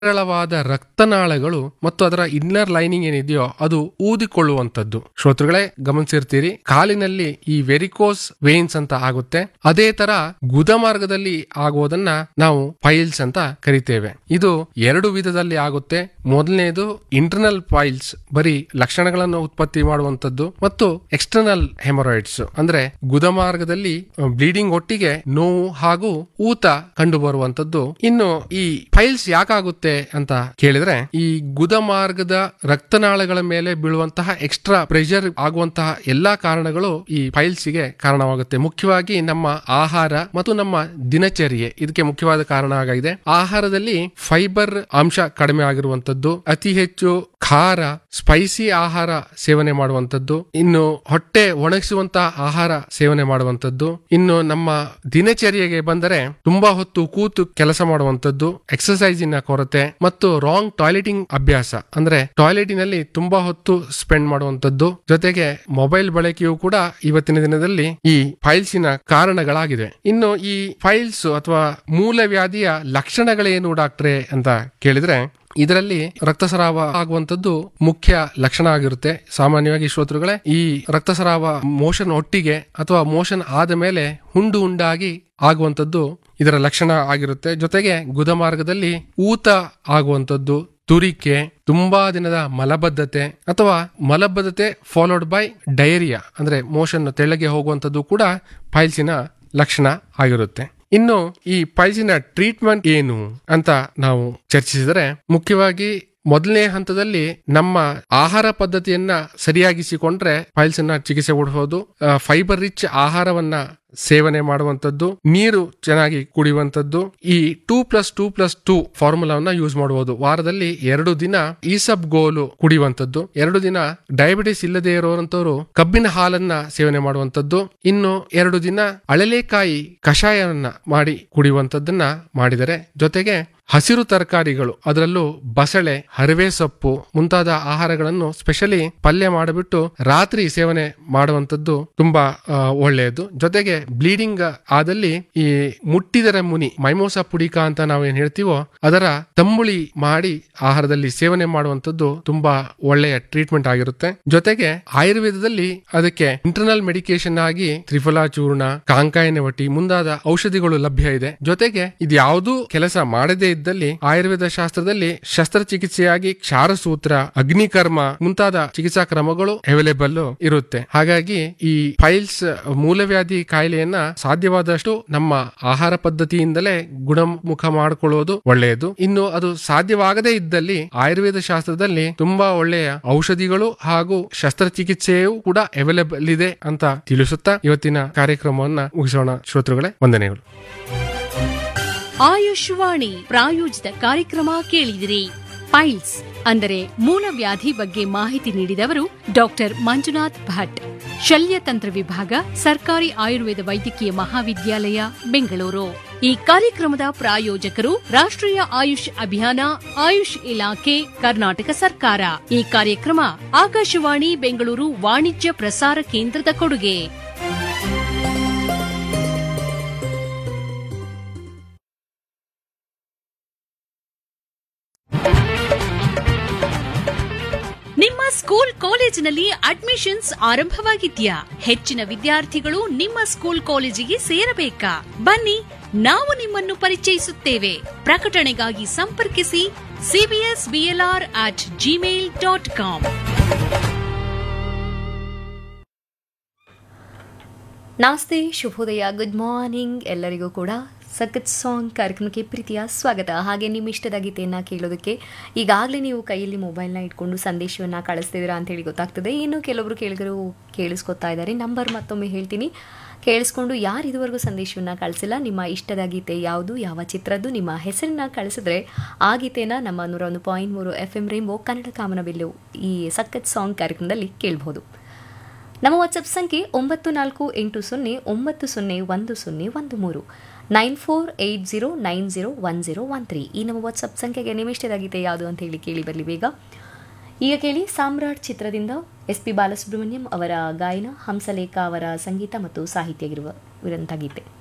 ಸರಳವಾದ ರಕ್ತನಾಳಗಳು ಮತ್ತು ಅದರ ಇನ್ನರ್ ಲೈನಿಂಗ್ ಏನಿದೆಯೋ ಅದು ಊದಿಕೊಳ್ಳುವಂತದ್ದು ಶ್ರೋತೃಗಳೇ ಗಮನಿಸಿರ್ತೀರಿ ಕಾಲಿನಲ್ಲಿ ಈ ವೆರಿಕೋಸ್ ವೇನ್ಸ್ ಅಂತ ಆಗುತ್ತೆ ಅದೇ ತರ ಗುದಮಾರ್ಗದಲ್ಲಿ ಆಗುವುದನ್ನ ನಾವು ಪೈಲ್ಸ್ ಅಂತ ಕರಿತೇವೆ ಇದು ಎರಡು ವಿಧದಲ್ಲಿ ಆಗುತ್ತೆ ಮೊದಲನೇದು ಇಂಟರ್ನಲ್ ಪೈಲ್ಸ್ ಬರೀ ಲಕ್ಷಣಗಳನ್ನು ಉತ್ಪತ್ತಿ ಮಾಡುವಂತದ್ದು ಮತ್ತು ಎಕ್ಸ್ಟರ್ನಲ್ ಹೆಮರಾಯ್ಡ್ಸ್ ಅಂದ್ರೆ ಗುದಮಾರ್ಗದಲ್ಲಿ ಬ್ಲೀಡಿಂಗ್ ಒಟ್ಟಿಗೆ ನೋವು ಹಾಗೂ ಊತ ಕಂಡು ಬರುವಂತದ್ದು ಇನ್ನು ಈ ಫೈಲ್ಸ್ ಯಾಕಾಗುತ್ತೆ ಅಂತ ಕೇಳಿದ್ರೆ ಈ ಗುದಮಾರ್ಗದ ರಕ್ತನಾಳಗಳ ಮೇಲೆ ಬೀಳುವಂತಹ ಎಕ್ಸ್ಟ್ರಾ ಪ್ರೆಷರ್ ಆಗುವಂತಹ ಎಲ್ಲಾ ಕಾರಣಗಳು ಈ ಫೈಲ್ಸ್ ಗೆ ಕಾರಣವಾಗುತ್ತೆ ಮುಖ್ಯವಾಗಿ ನಮ್ಮ ಆಹಾರ ಮತ್ತು ನಮ್ಮ ದಿನಚರ್ಯೆ ಇದಕ್ಕೆ ಮುಖ್ಯವಾದ ಕಾರಣ ಆಗಿದೆ ಆಹಾರದಲ್ಲಿ ಫೈಬರ್ ಅಂಶ ಕಡಿಮೆ ಆಗಿರುವಂತದ್ದು ಅತಿ ಹೆಚ್ಚು ಖಾರ ಸ್ಪೈಸಿ ಆಹಾರ ಸೇವನೆ ಮಾಡುವಂತದ್ದು ಇನ್ನು ಹೊಟ್ಟೆ ಒಣಗಿಸುವಂತಹ ಆಹಾರ ಸೇವನೆ ಮಾಡುವಂತದ್ದು ಇನ್ನು ನಮ್ಮ ದಿನಚರ್ಯೆಗೆ ಬಂದರೆ ತುಂಬಾ ಹೊತ್ತು ಕೂತು ಕೆಲಸ ಮಾಡುವಂತದ್ದು ಎಕ್ಸರ್ಸೈಸಿನ ಕೊರತೆ ಮತ್ತು ರಾಂಗ್ ಟಾಯ್ಲೆಟಿಂಗ್ ಅಭ್ಯಾಸ ಅಂದ್ರೆ ಟಾಯ್ಲೆಟಿನಲ್ಲಿ ತುಂಬಾ ಹೊತ್ತು ಸ್ಪೆಂಡ್ ಮಾಡುವಂತದ್ದು ಜೊತೆಗೆ ಮೊಬೈಲ್ ಬಳಕೆಯೂ ಕೂಡ ಇವತ್ತಿನ ದಿನದಲ್ಲಿ ಈ ಫೈಲ್ಸಿನ ಕಾರಣಗಳಾಗಿದೆ ಇನ್ನು ಈ ಫೈಲ್ಸ್ ಅಥವಾ ಮೂಲವ್ಯಾಧಿಯ ಲಕ್ಷಣಗಳೇನು ಡಾಕ್ಟ್ರೆ ಅಂತ ಕೇಳಿದ್ರೆ ಇದರಲ್ಲಿ ರಕ್ತಸ್ರಾವ ಆಗುವಂತದ್ದು ಮುಖ್ಯ ಲಕ್ಷಣ ಆಗಿರುತ್ತೆ ಸಾಮಾನ್ಯವಾಗಿ ಶ್ರೋತೃಗಳೇ ಈ ರಕ್ತಸ್ರಾವ ಮೋಷನ್ ಒಟ್ಟಿಗೆ ಅಥವಾ ಮೋಷನ್ ಆದ ಮೇಲೆ ಹುಂಡು ಉಂಡಾಗಿ ಆಗುವಂತದ್ದು ಇದರ ಲಕ್ಷಣ ಆಗಿರುತ್ತೆ ಜೊತೆಗೆ ಗುದಮಾರ್ಗದಲ್ಲಿ ಊತ ಆಗುವಂತದ್ದು ತುರಿಕೆ ತುಂಬಾ ದಿನದ ಮಲಬದ್ಧತೆ ಅಥವಾ ಮಲಬದ್ಧತೆ ಫಾಲೋಡ್ ಬೈ ಡಯರಿಯಾ ಅಂದ್ರೆ ಮೋಷನ್ ತೆಳ್ಳಗೆ ಹೋಗುವಂತದ್ದು ಕೂಡ ಫೈಲ್ಸಿನ ಲಕ್ಷಣ ಆಗಿರುತ್ತೆ ಇನ್ನು ಈ ಪೈಲ್ಸಿನ ಟ್ರೀಟ್ಮೆಂಟ್ ಏನು ಅಂತ ನಾವು ಚರ್ಚಿಸಿದರೆ ಮುಖ್ಯವಾಗಿ ಮೊದಲನೇ ಹಂತದಲ್ಲಿ ನಮ್ಮ ಆಹಾರ ಪದ್ಧತಿಯನ್ನ ಸರಿಯಾಗಿಸಿಕೊಂಡ್ರೆ ಫೈಲ್ಸ್ ಅನ್ನ ಚಿಕಿತ್ಸೆ ಕೊಡಬಹುದು ಫೈಬರ್ ರಿಚ್ ಆಹಾರವನ್ನ ಸೇವನೆ ಮಾಡುವಂತದ್ದು ನೀರು ಚೆನ್ನಾಗಿ ಕುಡಿಯುವಂತದ್ದು ಈ two plus two plus two ಫಾರ್ಮುಲಾವನ್ನ ಯೂಸ್ ಮಾಡಬಹುದು ವಾರದಲ್ಲಿ ಎರಡು ದಿನ ಈಸಬ್ ಗೋಲು ಕುಡಿಯುವಂತದ್ದು ಎರಡು ದಿನ ಡಯಾಬಿಟಿಸ್ ಇಲ್ಲದೆ ಇರುವಂತವರು ಕಬ್ಬಿನ ಹಾಲನ್ನ ಸೇವನೆ ಮಾಡುವಂತದ್ದು ಇನ್ನು ಎರಡು ದಿನ ಅಳಲೆಕಾಯಿ ಕಷಾಯವನ್ನ ಮಾಡಿ ಕುಡಿಯುವಂತದ್ದನ್ನ ಮಾಡಿದರೆ ಜೊತೆಗೆ ಹಸಿರು ತರಕಾರಿಗಳು ಅದರಲ್ಲೂ ಬಸಳೆ ಹರಿವೆ ಸೊಪ್ಪು ಮುಂತಾದ ಆಹಾರಗಳನ್ನು ಸ್ಪೆಷಲಿ ಪಲ್ಯ ಮಾಡಿಬಿಟ್ಟು ರಾತ್ರಿ ಸೇವನೆ ಮಾಡುವಂತದ್ದು ತುಂಬಾ ಆ, ಒಳ್ಳೆಯದು ಜೊತೆಗೆ ಬ್ಲೀಡಿಂಗ್ ಆದಲ್ಲಿ ಈ ಮುಟ್ಟಿದರ ಮುನಿ ಮೈಮೋಸ ಪುಡಿಕ ಅಂತ ನಾವು ಏನ್ ಹೇಳ್ತೀವೋ ಅದರ ತಂಬುಳಿ ಮಾಡಿ ಆಹಾರದಲ್ಲಿ ಸೇವನೆ ಮಾಡುವಂತದ್ದು ತುಂಬಾ ಒಳ್ಳೆಯ ಟ್ರೀಟ್ಮೆಂಟ್ ಆಗಿರುತ್ತೆ ಜೊತೆಗೆ ಆಯುರ್ವೇದದಲ್ಲಿ ಅದಕ್ಕೆ ಇಂಟರ್ನಲ್ ಮೆಡಿಕೇಶನ್ ಆಗಿ ತ್ರಿಫಲಾ ಚೂರ್ಣ ಕಾಂಕಾಯನ ವಟಿ ಮುಂದಾದ ಔಷಧಿಗಳು ಲಭ್ಯ ಇದೆ ಜೊತೆಗೆ ಇದು ಯಾವುದೂ ಕೆಲಸ ಮಾಡದೇ ಇದ್ದಲ್ಲಿ ಆಯುರ್ವೇದ ಶಾಸ್ತ್ರದಲ್ಲಿ ಶಸ್ತ್ರಚಿಕಿತ್ಸೆಯಾಗಿ ಕ್ಷಾರಸೂತ್ರ ಅಗ್ನಿಕರ್ಮ ಮುಂತಾದ ಚಿಕಿತ್ಸಾ ಕ್ರಮಗಳು ಅವೈಲೇಬಲ್ ಇರುತ್ತೆ ಹಾಗಾಗಿ ಈ ಫೈಲ್ಸ್ ಮೂಲವ್ಯಾಧಿ ಕಾಯಿಲೆಯನ್ನ ಸಾಧ್ಯವಾದಷ್ಟು ನಮ್ಮ ಆಹಾರ ಪದ್ಧತಿಯಿಂದಲೇ ಗುಣಮುಖ ಮಾಡಿಕೊಳ್ಳುವುದು ಒಳ್ಳೆಯದು ಇನ್ನು ಅದು ಸಾಧ್ಯವಾಗದೇ ಇದ್ದಲ್ಲಿ ಆಯುರ್ವೇದ ಶಾಸ್ತ್ರದಲ್ಲಿ ತುಂಬಾ ಒಳ್ಳೆಯ ಔಷಧಿಗಳು ಹಾಗೂ ಶಸ್ತ್ರಚಿಕಿತ್ಸೆಯೂ ಕೂಡ ಅವೈಲೇಬಲ್ ಇದೆ ಅಂತ ತಿಳಿಸುತ್ತಾ ಇವತ್ತಿನ ಕಾರ್ಯಕ್ರಮವನ್ನ ಮುಗಿಸೋಣ ಶ್ರೋತೃಗಳೇ ವಂದನೆಗಳು ಆಯುಷ್ವಾಣಿ ಪ್ರಾಯೋಜಿತ ಕಾರ್ಯಕ್ರಮ ಕೇಳಿದಿರಿ ಪೈಲ್ಸ್ ಅಂದರೆ ಮೂಲವ್ಯಾಧಿ ಬಗ್ಗೆ ಮಾಹಿತಿ ನೀಡಿದವರು ಡಾಕ್ಟರ್ ಮಂಜುನಾಥ್ ಭಟ್ ಶಲ್ಯತಂತ್ರ ವಿಭಾಗ ಸರ್ಕಾರಿ ಆಯುರ್ವೇದ ವೈದ್ಯಕೀಯ ಮಹಾವಿದ್ಯಾಲಯ ಬೆಂಗಳೂರು ಈ ಕಾರ್ಯಕ್ರಮದ ಪ್ರಾಯೋಜಕರು ರಾಷ್ಟ್ರೀಯ ಆಯುಷ್ ಅಭಿಯಾನ ಆಯುಷ್ ಇಲಾಖೆ ಕರ್ನಾಟಕ ಸರ್ಕಾರ ಈ ಕಾರ್ಯಕ್ರಮ ಆಕಾಶವಾಣಿ ಬೆಂಗಳೂರು ವಾಣಿಜ್ಯ ಪ್ರಸಾರ ಕೇಂದ್ರದ ಕೊಡುಗೆ ನಿಮ್ಮ ಸ್ಕೂಲ್ ಕಾಲೇಜಿನಲ್ಲಿ ಅಡ್ಮಿಷನ್ಸ್ ಆರಂಭವಾಗಿದ್ಯಾ ಹೆಚ್ಚಿನ ವಿದ್ಯಾರ್ಥಿಗಳು ನಿಮ್ಮ ಸ್ಕೂಲ್ ಕಾಲೇಜಿಗೆ ಸೇರಬೇಕಾ ಬನ್ನಿ ನಾವು ನಿಮ್ಮನ್ನು ಪರಿಚಯಿಸುತ್ತೇವೆ ಪ್ರಕಟಣೆಗಾಗಿ ಸಂಪರ್ಕಿಸಿ CBS BLR at Gmail dot com ನಮಸ್ತೆ ಶುಭೋದಯ ಗುಡ್ ಮಾರ್ನಿಂಗ್ ಎಲ್ಲರಿಗೂ ಕೂಡ ಸಖತ್ ಸಾಂಗ್ ಕಾರ್ಯಕ್ರಮಕ್ಕೆ ಪ್ರೀತಿಯ ಸ್ವಾಗತ ಹಾಗೆ ನಿಮ್ಮ ಇಷ್ಟದ ಗೀತೆಯನ್ನು ಕೇಳೋದಕ್ಕೆ ಈಗಾಗಲೇ ನೀವು ಕೈಯಲ್ಲಿ ಮೊಬೈಲ್ನ ಇಟ್ಕೊಂಡು ಸಂದೇಶವನ್ನು ಕಳಿಸ್ತಿದ್ದೀರಾ ಅಂತೇಳಿ ಗೊತ್ತಾಗ್ತದೆ ಇನ್ನು ಕೆಲವೊಬ್ರು ಕೇಳಿಗರು ಕೇಳಿಸ್ಕೊತಾ ಇದ್ದಾರೆ ನಂಬರ್ ಮತ್ತೊಮ್ಮೆ ಹೇಳ್ತೀನಿ ಕೇಳಿಸ್ಕೊಂಡು ಯಾರು ಇದುವರೆಗೂ ಸಂದೇಶವನ್ನು ಕಳಿಸಿಲ್ಲ ನಿಮ್ಮ ಇಷ್ಟದ ಗೀತೆ ಯಾವುದು ಯಾವ ಚಿತ್ರದ್ದು ನಿಮ್ಮ ಹೆಸರನ್ನ ಕಳಿಸಿದ್ರೆ ಆ ಗೀತೆನ ನಮ್ಮ ನೂರ ಒಂದು ಪಾಯಿಂಟ್ ಮೂರು ಎಫ್ ಎಂ ರೇಂಬೋ ಕನ್ನಡ ಕಾಮನಬಿಲ್ಲು ಈ ಸಖತ್ ಸಾಂಗ್ ಕಾರ್ಯಕ್ರಮದಲ್ಲಿ ಕೇಳ್ಬೋದು ನಮ್ಮ ವಾಟ್ಸಪ್ ಸಂಖ್ಯೆ ಒಂಬತ್ತು ನಾಲ್ಕು ಎಂಟು ಸೊನ್ನೆ ಒಂಬತ್ತು ಸೊನ್ನೆ ಒಂದು ಸೊನ್ನೆ ಒಂದು ಮೂರು nine four eight zero nine zero one zero one three ಈ ನಮ್ಮ ವಾಟ್ಸಪ್ ಸಂಖ್ಯೆಗೆ ನಿಮಿಷ್ಟದಾಗಿದೆ ಯಾವುದು ಅಂತ ಹೇಳಿ ಕೇಳಿ ಬರಲಿ ಬೇಗ ಈಗ ಕೇಳಿ ಸಾಮ್ರಾಟ್ ಚಿತ್ರದಿಂದ ಎಸ್ ಪಿ ಬಾಲಸುಬ್ರಹ್ಮಣ್ಯಂ ಅವರ ಗಾಯನ ಹಂಸಲೇಖ ಅವರ ಸಂಗೀತ ಮತ್ತು ಸಾಹಿತ್ಯ ಇರುವ ಇರುವಂಥ ಗೀತೆ